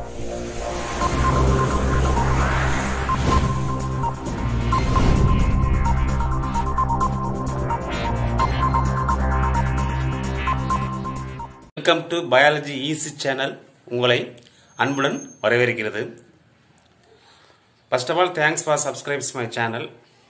welcome to biology easy channel உங்களை அன்புடன் வரவேற்கிறது first of all thanks for subscribes my channel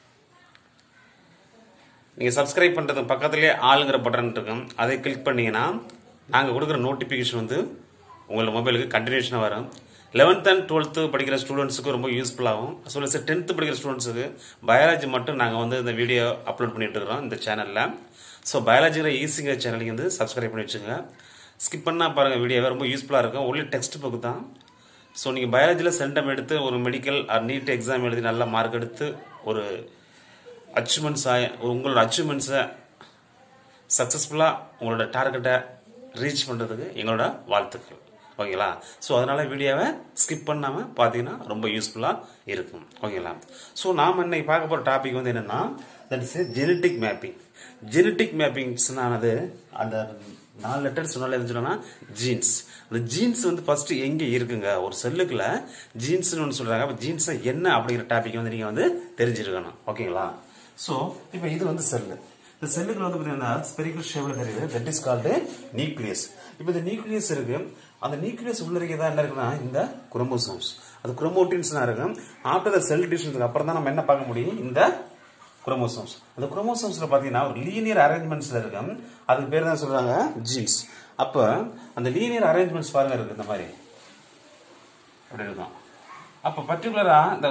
நீங்கள் subscribe பண்ணுறது பக்கத்துலேயே ஆளுங்கிற பட்டன் இருக்கும் அதை கிளிக் பண்ணீங்கன்னா நாங்கள் கொடுக்குற நோட்டிஃபிகேஷன் வந்து உங்களோட மொபைலுக்கு கண்டினியூஷனாக வரும் லெவன்த் அண்ட் டுவெல்த்து படிக்கிற ஸ்டூடெண்ட்ஸுக்கு ரொம்ப யூஸ்ஃபுல்லாகும் சொல்ல சார் டென்த்து படிக்கிற ஸ்டூடெண்ட்ஸுக்கு பயாலஜி மட்டும் நாங்கள் வந்து இந்த வீடியோ அப்லோட் பண்ணிட்டு இருக்கிறோம் இந்த சேனலில் ஸோ பயாலஜிங்கிற ஈஸிங்கிற சேனலுக்கு வந்து சப்ஸ்கிரைப் பண்ணி வச்சுங்க ஸ்கிப் பண்ணால் பாருங்கள் வீடியோவை ரொம்ப யூஸ்ஃபுல்லாக இருக்கும் ஒன்லி டெக்ஸ்ட் புக் தான் ஸோ நீங்கள் பயாலஜியில் சென்டம் எடுத்து ஒரு மெடிக்கல் ஆர் நீட் எக்ஸாம் எழுதி நல்ல மார்க் எடுத்து ஒரு அச்சீவ்மெண்ட்ஸாக உங்களோட அச்சீவ்மெண்ட்ஸை சக்ஸஸ்ஃபுல்லாக உங்களோட டார்கெட்டை ரீச் பண்ணுறதுக்கு எங்களோட வாழ்த்துக்கள் ஓகேங்களா ஸோ அதனால் வீடியோவை ஸ்கிப் பண்ணாமல் பார்த்தீங்கன்னா ரொம்ப யூஸ்ஃபுல்லாக இருக்கும் ஓகேங்களா ஸோ நாம் இன்னைக்கு பார்க்க போகிற டாபிக் வந்து என்னென்னா that is genetic mapping genetic மேப்பிங்ஸ்னானது அந்த நாலு லெட்டர் சொன்னாலே எது சொன்னா ஜீன்ஸ் அந்த ஜீன்ஸ் வந்து ஃபர்ஸ்ட் எங்க இருக்குங்க ஒரு செல்லுக்குள்ள ஜீன்ஸ்னு ஒன்று சொல்றாங்க அப்போ ஜீன்ஸ் என்ன அப்படிங்கிற டாபிக் வந்து நீங்க வந்து தெரிஞ்சிருக்கணும் ஓகேங்களா ஸோ இப்போ இது வந்து செல்லு இந்த செல்லுக்குள்ள வந்து பார்த்தீங்கன்னா ஸ்பெரிக்கல் ஷேப்ல தெரியுது தட் இஸ் கால்டு நியூக்ளியஸ் இப்போ இந்த நியூக்ளியஸ் இருக்கு அந்த நியூக்ளியஸ் உள்ள இருக்கிறதா என்ன இருக்குன்னா இந்த குரோமோசோம்ஸ் அது குரோமோட்டின்ஸ் இருக்கும் ஆஃப்டர் த செல் டிவிஷனுக்கு அப்புறம் தான் நம்ம என்ன பார்க்க முடியும் இந்த குரோமோசோம்ஸ் அந்த குரோமோசோம்ஸ்ல பாத்தீங்கன்னா ஒரு லீனியர் அரேஞ்ச்மெண்ட்ஸ்ல இருக்கும் அதுக்கு பேர் தான் சொல்றாங்க ஜீன்ஸ் அப்ப அந்த லீனியர் அரேஞ்ச்மெண்ட்ஸ் பாருங்க இருக்கு இந்த மாதிரி அப்படி இருக்கும் அப்ப பர்டிகுலரா இந்த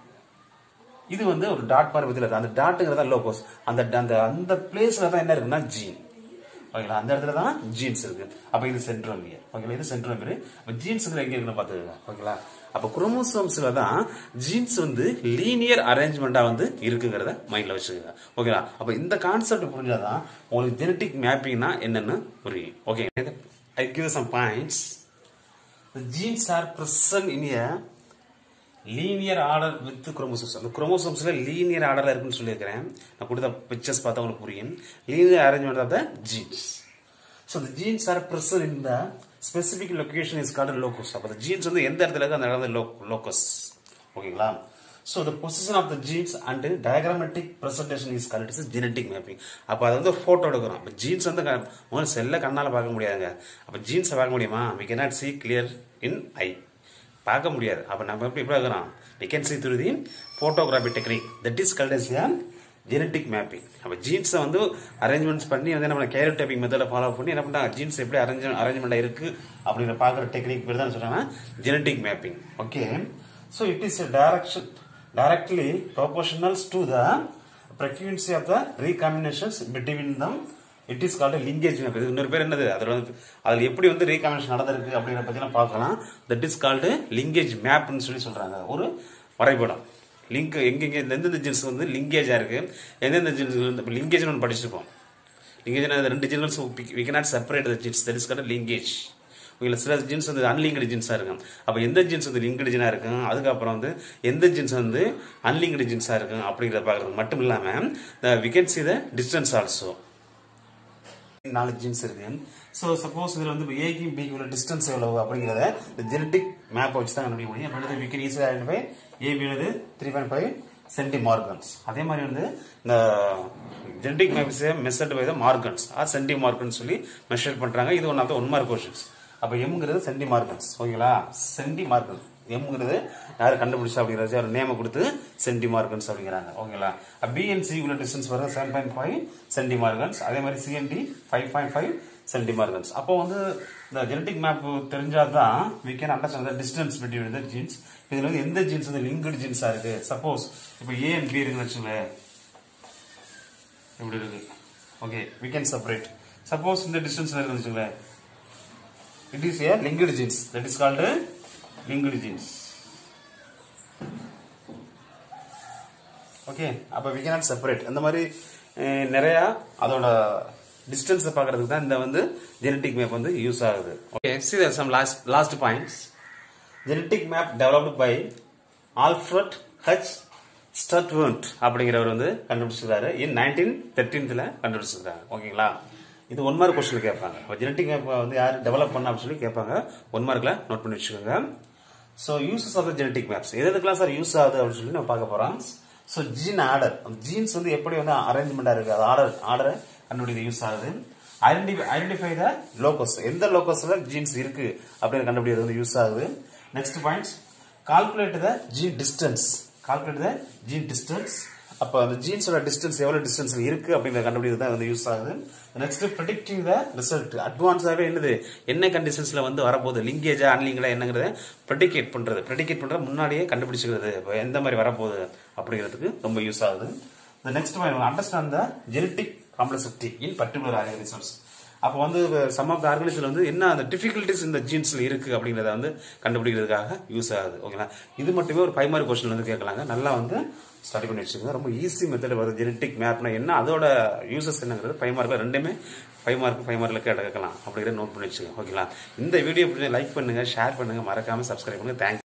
இது வந்து ஒரு டாட் மாதிரி பத்தில இருக்கு அந்த டாட்டுங்கிறதா லோகோஸ் அந்த அந்த அந்த பிளேஸ்ல தான் என்ன இருக்குன்னா ஜீன் ஓகேங்களா அந்த இடத்துல தான் ஜீன்ஸ் இருக்கு அப்ப இது சென்ட்ரோமியர் ஓகேங்களா இது சென்ட்ரோமியர் அப்ப ஜீன்ஸ்ல எங்க இருக்குன்னு பாத்துக்கோங்க ஓகேங்களா அப்ப குரோமோசோம்ஸ்ல தான் ஜீன்ஸ் வந்து லீனியர் அரேஞ்ச்மெண்டா வந்து இருக்குங்கிறத மைண்ட்ல வச்சுக்கோங்க ஓகேங்களா அப்ப இந்த கான்செப்ட் புரிஞ்சாதான் உங்களுக்கு ஜெனட்டிக் மேப்பிங்னா என்னன்னு புரியும் okay I give some points genes are present in a linear order with chromosomes அந்த குரோமோசோம்ஸ்ல லீனியர் ஆர்டர்ல இருக்குன்னு சொல்லியிருக்கிறேன் நான் கொடுத்த பிக்சர்ஸ் பார்த்தா உங்களுக்கு புரியும் linear arrangement of the genes so the genes are present in the specific location is called locus அப்போ the genes வந்து எந்த இடத்துல இருக்கு அந்த இடம் locus ஓகேங்களா so the position of the genes and diagrammatic presentation is called as genetic mapping அப்போ அது வந்து ஒரு ஃபோட்டோ எடுக்கிறோம் அப்போ ஜீன்ஸ் வந்து முதல்ல செல்ல கண்ணால் பார்க்க முடியாதுங்க அப்போ ஜீன்ஸை பார்க்க முடியுமா we cannot see clear in eye பார்க்க முடியாது அப்போ நம்ம எப்படி எப்படி இருக்கிறோம் we can see through the photography technique that is called as a genetic mapping அப்போ ஜீன்ஸை வந்து அரேஞ்ச்மெண்ட்ஸ் பண்ணி வந்து நம்ம கேரட் டைப்பிங் மெத்தடை ஃபாலோ பண்ணி என்ன பண்ணாங்க ஜீன்ஸ் எப்படி அரேஞ்ச் அரேஞ்ச்மெண்ட்டாக இருக்கு அப்படிங்கிற பார்க்குற டெக்னிக் பேர் தான் சொல்றாங்கன்னா genetic mapping okay so it is direction directly proportionals to the frequency of the recombinations between them it is called linkage map இது இன்னொரு பேர் என்னது அதில் வந்து அதில் எப்படி வந்து ரீகாம்பினேஷன் நடந்திருக்கு அப்படிங்கிற பற்றிலாம் பார்க்கலாம் தட் இஸ் கால்டு லிங்கேஜ் மேப்னு சொல்லி சொல்றாங்க ஒரு வரைபடம் லிங்க் எங்கெங்க எந்தெந்த ஜீன்ஸ் வந்து லிங்கேஜா இருக்கு எந்தெந்த ஜீன்ஸ் வந்து லிங்கேஜ் ஒன்று படிச்சிருப்போம் லிங்கேஜ் ரெண்டு genes we cannot separate the genes that is called linkage உங்களுக்கு சில ஜீன்ஸ் வந்து அன்லிங்கடு ஜீன்ஸாக இருக்கும் அப்போ எந்த ஜீன்ஸ் வந்து லிங்கடு ஜீனாக இருக்கும் அதுக்கப்புறம் வந்து எந்த ஜீன்ஸ் வந்து அன்லிங்கடு ஜீன்ஸாக இருக்கும் அப்படிங்கிறத பார்க்குறது மட்டும் இல்லாமல் we can see the distance also நாலு ஜீன்ஸ் இருக்கு ஸோ சப்போஸ் இதில் வந்து ஏக்கும் பிக்கு உள்ள டிஸ்டன்ஸ் எவ்வளவு அப்படிங்கிறத இந்த ஜெனட்டிக் மேப் வச்சு தான் கண்டுபிடிக்க முடியும் அப்படி வி கேன் ஈஸியாக ஐடென்டிஃபை ஏபி வந்து three point five centimorgans அதே மாதிரி வந்து இந்த genetic map is measured by the morgans or centimorgans சொல்லி மெஷர் பண்றாங்க இது one of the one mark questions அப்போ எம்ங்கிறது சென்டி மார்கன்ஸ் ஓகேங்களா சென்டி மார்கன்ஸ் எம்ங்கிறது யார் கண்டுபிடிச்சா அப்படிங்கிறது அவர் நேம கொடுத்து சென்டி மார்கன்ஸ் அப்படிங்கிறாங்க ஓகேங்களா பிஎன்சி உள்ள டிஸ்டன்ஸ் வர seven point five centimorgans அதே மாதிரி C and D five point five centimorgans அப்போ வந்து இந்த ஜெனட்டிக் மேப் தெரிஞ்சாதான் we can understand the distance between the genes இதுல வந்து எந்த ஜீன்ஸ் வந்து லிங்கட் ஜீன்ஸா இருக்கு சப்போஸ் இப்போ ஏ அண்ட் பி இருக்குன்னு வச்சுங்களேன் இப்படி இருக்கு okay we can separate suppose இந்த டிஸ்டன்ஸ்ல இருக்குன்னு வச்சுங்களேன் it is a linked genes that is called linked genes okay அப்போ வி கேனாட் செப்பரேட் அந்த மாதிரி அஹ், நிறைய அதோட டிஸ்டன்ஸை பார்க்கறதுக்கு தான் இந்த வந்து ஜெனட்டிக் மேப் வந்து யூஸ் ஆகுது okay see some last last points genetic map developed by Alfred H Sturtevant அப்படிங்கிறவர் வந்து கண்டுபிடிச்சிருக்காரு இன் நைன்டீன் தேர்ட்டீன்த்தில் கண்டுபிடிச்சிருக்காங்க ஓகேங்களா இது ஒன் மார்க் கொஸ்டின் கேட்பாங்க ஜெனட்டிக் மேப் வந்து யார் டெவலப் பண்ண அப்படின்னு சொல்லி கேட்பாங்க ஒன் மார்க்கில் நோட் பண்ணி வச்சுக்கோங்க so uses of the genetic maps எது எதுக்கெல்லாம் சார் யூஸ் ஆகுது அப்படின்னு சொல்லி நம்ம பார்க்க போகிறோம் ஸோ ஜீன் ஆர்டர் அந்த ஜீன்ஸ் வந்து எப்படி வந்து அரேஞ்ச்மெண்ட்டாக இருக்குது அது ஆர்டர் ஆர்டரை கண்டுபிடிக்க யூஸ் ஆகுது ஐடென்டிஃபை ஐடென்டிஃபை த லோக்கஸ் எந்த லோக்கஸ்ல ஜீன்ஸ் இருக்கு அப்படின்னு கண்டுபிடிக்கிறது வந்து யூஸ் ஆகுது next points calculate the gene distance calculate the gene distance அப்போ அந்த ஜீன்ஸோட டிஸ்டன்ஸ் எவ்வளோ டிஸ்டன்ஸ்ல இருக்கு அப்படிங்கிற கண்டுபிடிக்கிறது தான் வந்து யூஸ் ஆகுது நெக்ஸ்ட் ப்ரிடிக்டிங் த ரிசல்ட் அட்வான்ஸாகவே என்னது என்ன கண்டிஷன்ஸ்ல வந்து வரப்போகுது லிங்கேஜா அன்லிங்கலா என்னங்கிறத ப்ரெடிகேட் பண்றது ப்ரெடிகேட் பண்றது முன்னாடியே கண்டுபிடிச்சிக்கிறது இப்போ எந்த மாதிரி வரப்போகுது அப்படிங்கிறதுக்கு ரொம்ப யூஸ் ஆகுது the next one understand the genetic complexity in particular organisms அப்போ வந்து சம் ஆஃப் த ஆர்கனிசம் வந்து என்ன அந்த டிஃபிகல்ட்டிஸ் இந்த ஜீன்ஸ்ல இருக்கு அப்படிங்கிறத வந்து கண்டுபிடிக்கிறதுக்காக யூஸ் ஆகுது ஓகேங்களா இது மட்டுமே ஒரு ஃபைவ் மார்க் கொஸ்டின் வந்து கேட்கலாங்க நல்லா வந்து ஸ்டடி பண்ணி வச்சுக்கோங்க ரொம்ப ஈஸி மெத்தட் வருது ஜெனட்டிக் மேப்னா என்ன அதோட யூசஸ் என்னங்கிறது ஃபைவ் மார்க்ல ரெண்டுமே ஃபைவ் மார்க் ஃபைவ் மார்க்ல கேட்கலாம் அப்படிங்கிறத நோட் பண்ணி வச்சுக்கோங்க ஓகேங்களா இந்த வீடியோ லைக் பண்ணுங்க ஷேர் பண்ணுங்க மறக்காம சப்ஸ்கிரைப் பண்ணுங்க தேங்க்ஸ்